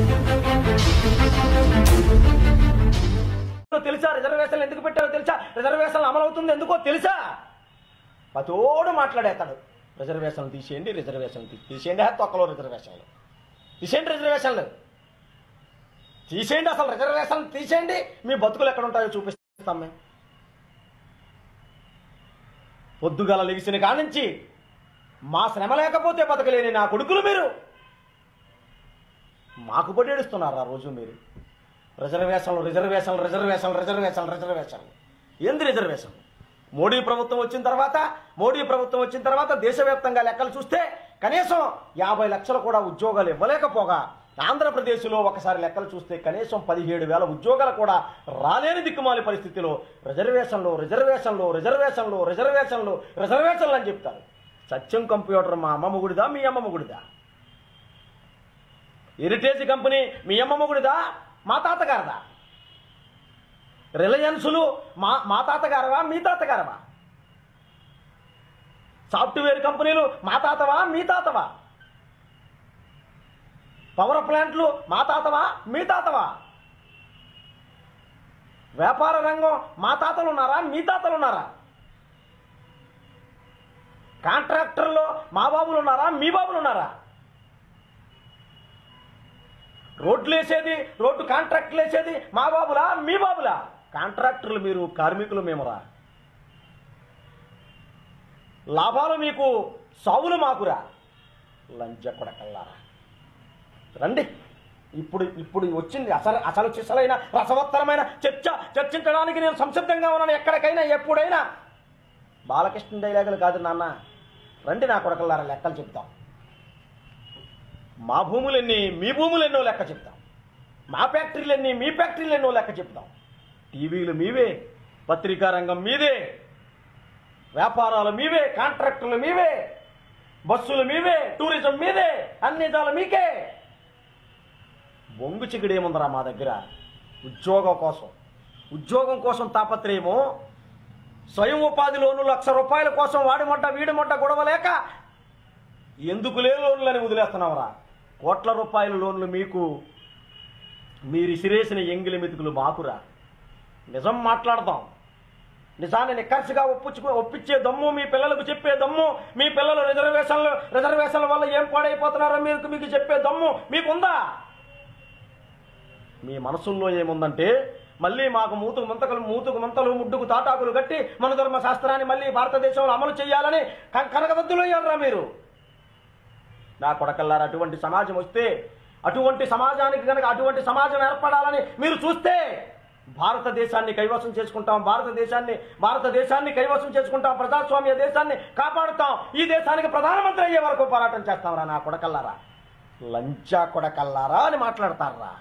తెలుసా రిజర్వేషన్లు ఎందుకు పెట్టారో తెలుసా రిజర్వేషన్లు అమలు అవుతుంది ఎందుకో తెలుసా పతోడు మాట్లాడేస్తాడు రిజర్వేషన్లు తీసేయండి రిజర్వేషన్లు తీ- తీసేయండి హే తొక్కలో రిజర్వేషన్లు తీసేయండి రిజర్వేషన్లు తీసేయండి అసలు రిజర్వేషన్లు తీసేయండి మీ బతుకులు ఎక్కడ ఉంటాయో చూపిస్తాం మేము పొద్దుగల లెగిసిన కానించి మా శ్రమ లేకపోతే బతకలేని నా కొడుకులు మీరు మాకు పడేడుస్తున్నారు ఆ రోజు మీరు రిజర్వేషన్లు రిజర్వేషన్లు రిజర్వేషన్లు రిజర్వేషన్లు రిజర్వేషన్లు ఏంది రిజర్వేషన్ మోడీ ప్రభుత్వం వచ్చిన తర్వాత మోడీ ప్రభుత్వం వచ్చిన తర్వాత దేశవ్యాప్తంగా లెక్కలు చూస్తే కనీసం యాభై లక్షలు కూడా ఉద్యోగాలు ఇవ్వలేకపోగా ఆంధ్రప్రదేశ్లో ఒకసారి లెక్కలు చూస్తే కనీసం పదిహేడు వేల ఉద్యోగాలు కూడా రాలేని దిక్కుమాలి పరిస్థితిలో రిజర్వేషన్లు రిజర్వేషన్లు రిజర్వేషన్లు రిజర్వేషన్లు రిజర్వేషన్లు అని చెప్తారు సత్యం కంప్యూటర్ మా అమ్మమ్మ గుడిదా మీ అమ్మమ్మ గుడిదా హెరిటేజ్ కంపెనీ మీ అమ్మమ్మ గుడిదా మా తాతగారదా రిలయన్సులు మా మా తాతగారవా మీ తాతగారవా సాఫ్ట్వేర్ కంపెనీలు మా తాతవా మీ తాతవా పవర్ ప్లాంట్లు మా తాతవా మీ తాతవా వ్యాపార రంగం మా తాతలు ఉన్నారా మీ తాతలు ఉన్నారా కాంట్రాక్టర్లో మా బాబులు ఉన్నారా మీ బాబులు ఉన్నారా రోడ్లు వేసేది రోడ్డు కాంట్రాక్టులు వేసేది మా బాబులా మీ బాబులా కాంట్రాక్టర్లు మీరు కార్మికులు మేమురా లాభాలు మీకు సావులు మాకురా లంచ కొడకల్లారా రండి ఇప్పుడు ఇప్పుడు వచ్చింది అసలు అసలు చిసలైన రసవత్తరమైన చర్చ చర్చించడానికి నేను సంసిద్ధంగా ఉన్నాను ఎక్కడికైనా ఎప్పుడైనా బాలకృష్ణ డైలాగులు కాదు నాన్న రండి నా కొడకల్లారా లెక్కలు చెప్తాం మా భూములెన్ని మీ భూములెన్నో లెక్క చెప్తాం మా ఫ్యాక్టరీలెన్ని మీ ఫ్యాక్టరీలెన్నో లెక్క చెప్తాం టీవీలు మీవే పత్రికా రంగం మీదే వ్యాపారాలు మీవే కాంట్రాక్టులు మీవే బస్సులు మీవే టూరిజం మీదే అన్ని జాలు మీకే బొంగు చిగుడేముందరా మా దగ్గర ఉద్యోగం కోసం ఉద్యోగం కోసం తాపత్రయము స్వయం ఉపాధి లోను లక్ష రూపాయల కోసం వాడిమంట వీడిమంట గొడవ లేక ఎందుకులే లోన్లని వదిలేస్తున్నావురా కోట్ల రూపాయల లోన్లు మీకు మీరు ఇసిరేసిన ఎంగిలి మెతుకులు మాకురా నిజం మాట్లాడదాం నిజాన్ని నిక్కర్సిగా ఒప్పించుకు ఒప్పించే దమ్ము మీ పిల్లలకు చెప్పే దమ్ము మీ పిల్లలు రిజర్వేషన్లు రిజర్వేషన్ల వల్ల ఏం పాడైపోతున్నారో మీకు మీకు చెప్పే దమ్ము మీకుందా మీ మనసుల్లో ఏముందంటే మళ్ళీ మాకు మూతుకు ముంతకలు మూతుకు ముంతలు ముడ్డుకు తాటాకులు కట్టి మన ధర్మ శాస్త్రాన్ని మళ్ళీ భారతదేశంలో అమలు చేయాలని క- కనకబద్దులు అయ్యారా మీరు నా కొడకల్లారా అటువంటి సమాజం వస్తే అటువంటి సమాజానికి కనుక అటువంటి సమాజం ఏర్పడాలని మీరు చూస్తే భారతదేశాన్ని కైవసం చేసుకుంటాం భారతదేశాన్ని భారతదేశాన్ని కైవసం చేసుకుంటాం ప్రజాస్వామ్య దేశాన్ని కాపాడుతాం ఈ దేశానికి ప్రధానమంత్రి అయ్యే వరకు పోరాటం చేస్తాంరా నా కొడకల్లారా లంచా కొడకల్లారా అని మాట్లాడతారా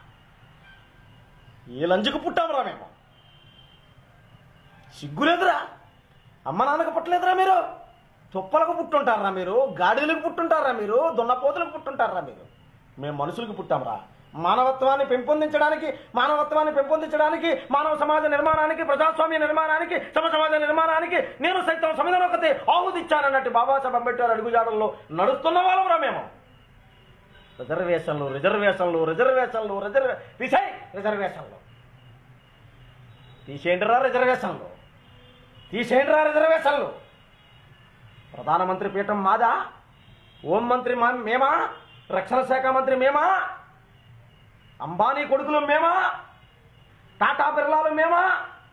ఏ లంజకు పుట్టాంరా మేము సిగ్గులేదురా అమ్మ నాన్నకు పుట్టలేదురా మీరు తుప్పలకు పుట్టుంటారా మీరు గాడిలకు పుట్టుంటారా మీరు దున్నపోతులకు పుట్టుంటారా మీరు మేము మనుషులకు పుట్టాంరా మానవత్వాన్ని పెంపొందించడానికి మానవత్వాన్ని పెంపొందించడానికి మానవ సమాజ నిర్మాణానికి ప్రజాస్వామ్య నిర్మాణానికి సమ సమాజ నిర్మాణానికి నేను సైతం సమిధనొకతే ఆహుతిచ్చానన్నట్టు బాబాసాహెబ్ అంబేద్కర్ అడుగుజాడల్లో నడుస్తున్న వాళ్ళంరా మేము రిజర్వేషన్లు రిజర్వేషన్లు రిజర్వేషన్లు రిజర్వే తీసేయ్ రిజర్వేషన్లు తీసేయండిరా రిజర్వేషన్లు తీసేయండిరా రిజర్వేషన్లు ప్రధానమంత్రి పీఠం మాదా హోం మంత్రి మా మేమా రక్షణ శాఖ మంత్రి మేమా అంబానీ కొడుకులు మేమా టాటా బిర్లాలు మేమా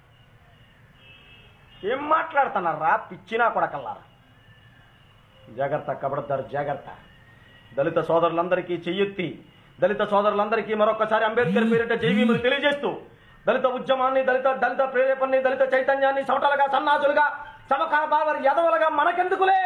ఏం మాట్లాడుతున్నారా పిచ్చినా కొడకల్లారా జాగ్రత్త కబడతారు జాగ్రత్త దళిత సోదరులందరికీ చెయ్యెత్తి దళిత సోదరులందరికీ మరొకసారి అంబేద్కర్ పేరిట జైవీములు తెలియజేస్తూ దళిత ఉద్యమాన్ని దళిత దళిత ప్రేరేపణని దళిత చైతన్యాన్ని సమటలుగా సన్నాసులుగా సమకాల బావరి యదవులుగా మనకెందుకులే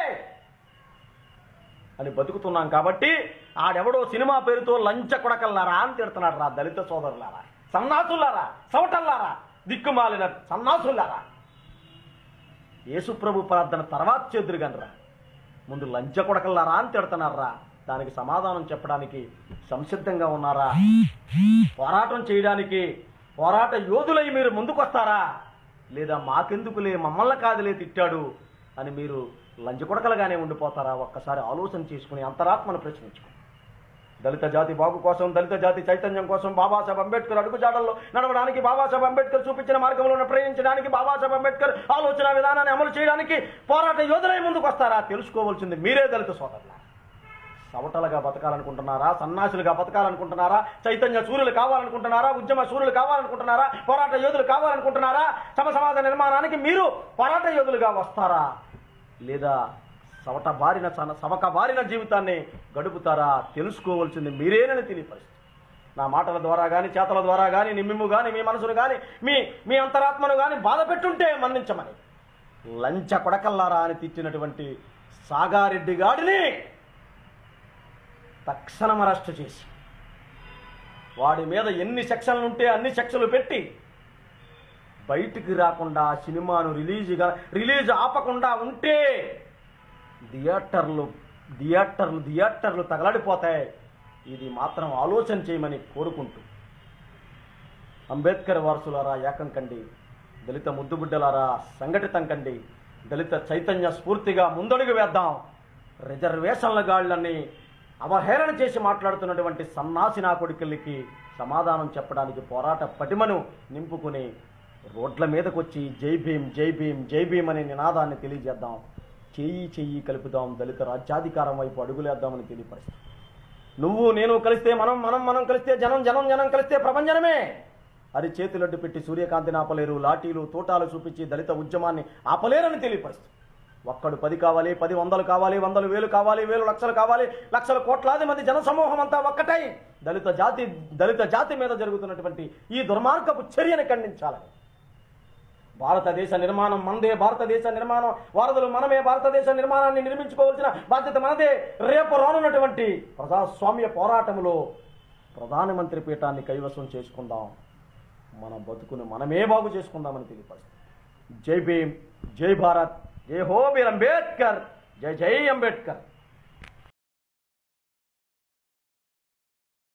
అని బతుకుతున్నాం కాబట్టి ఆడెవడో సినిమా పేరుతో లంచ కొడకల్లారా అని తిడుతున్నాడు రా దళిత సోదరులారా సన్నాసులారా సవటల్లారా దిక్కుమాలిన సన్నాసులారా యేసుప్రభు ప్రార్థన తర్వాత చేదురుగనరా ముందు లంచ కొడకల్లారా అని తిడుతున్నారా దానికి సమాధానం చెప్పడానికి సంసిద్ధంగా ఉన్నారా పోరాటం చేయడానికి పోరాట యోధులై మీరు ముందుకొస్తారా లేదా మాకెందుకులే మమ్మల్ని కాదులే తిట్టాడు అని మీరు లంచ కొడకలుగానే ఉండిపోతారా ఒక్కసారి ఆలోచన చేసుకుని అంతరాత్మను ప్రశ్నించుకో దళిత జాతి బాగు కోసం దళిత జాతి చైతన్యం కోసం బాబాసాహెబ్ అంబేద్కర్ అడుగుజాడల్లో నడవడానికి బాబాసాహెబ్ అంబేద్కర్ చూపించిన మార్గంలో ప్రయాణించడానికి బాబాసాహెబ్ అంబేద్కర్ ఆలోచన విధానాన్ని అమలు చేయడానికి పోరాట యోధులై ముందుకు వస్తారా తెలుసుకోవాల్సింది మీరే దళిత సోదరుల సవటలుగా బతకాలనుకుంటున్నారా సన్నాసులుగా బతకాలనుకుంటున్నారా చైతన్య సూర్యులు కావాలనుకుంటున్నారా ఉద్యమ సూర్యులు కావాలనుకుంటున్నారా పోరాట యోధులు కావాలనుకుంటున్నారా సమ సమాజ నిర్మాణానికి మీరు పోరాట యోధులుగా వస్తారా లేదా సవట బారిన సన- సవక బారిన జీవితాన్ని గడుపుతారా తెలుసుకోవాల్సింది మీరేనని తెలియపరుస్తుంది నా మాటల ద్వారా కానీ చేతల ద్వారా కానీ నిమ్మిము కానీ మీ మనసును కానీ మీ మీ అంతరాత్మను కానీ బాధ పెట్టుంటే మన్నించమని లంచ కొడకల్లారా అని తిట్టినటువంటి సాగారెడ్డి గాడిని తక్షణం అరెస్ట్ చేసి వాడి మీద ఎన్ని సెక్షన్లు ఉంటే అన్ని సెక్షన్లు పెట్టి బయటికి రాకుండా సినిమాను రిలీజ్గా రిలీజ్ ఆపకుండా ఉంటే థియేటర్లు థియేటర్లు థియేటర్లు తగలడిపోతాయి ఇది మాత్రం ఆలోచన చేయమని కోరుకుంటూ అంబేద్కర్ వారసులారా ఏకం కండి దళిత ముద్దుబిడ్డలారా సంఘటితం కండి దళిత చైతన్య స్ఫూర్తిగా ముందడుగు వేద్దాం రిజర్వేషన్ల గాళ్ళని అవహేళన చేసి మాట్లాడుతున్నటువంటి సన్నాసి నా కొడుకులకి సమాధానం చెప్పడానికి పోరాట పటిమను నింపుకుని రోడ్ల మీదకు వచ్చి జై భీమ్ జై భీమ్ జై భీమ్ అనే నినాదాన్ని తెలియజేద్దాం చెయ్యి చెయ్యి కలుపుదాం దళిత రాజ్యాధికారం వైపు అడుగులేద్దామని తెలియపరుస్తాం నువ్వు నేను కలిస్తే మనం మనం మనం కలిస్తే జనం జనం జనం కలిస్తే ప్రపంచనమే అది చేతులడ్డు పెట్టి సూర్యకాంతిని ఆపలేరు లాఠీలు తోటాలు చూపించి దళిత ఉద్యమాన్ని ఆపలేరని తెలియపరుస్తుంది ఒక్కడు పది కావాలి పది వందలు కావాలి వందలు వేలు కావాలి వేలు లక్షలు కావాలి లక్షల కోట్లాది మంది జన సమూహం అంతా ఒక్కటై దళిత జాతి దళిత జాతి మీద జరుగుతున్నటువంటి ఈ దుర్మార్గపు చర్యను ఖండించాలని భారతదేశ నిర్మాణం మనదే భారతదేశ నిర్మాణం వారధులు మనమే భారతదేశ నిర్మాణాన్ని నిర్మించుకోవాల్సిన బాధ్యత మనదే రేపు రానున్నటువంటి ప్రజాస్వామ్య పోరాటంలో ప్రధానమంత్రి పీఠాన్ని కైవసం చేసుకుందాం మన బతుకును మనమే బాగు చేసుకుందామని తెలియపరుస్తుంది జై భీమ్ జై భారత్ జై హో బీర్ అంబేద్కర్ జై జై అంబేద్కర్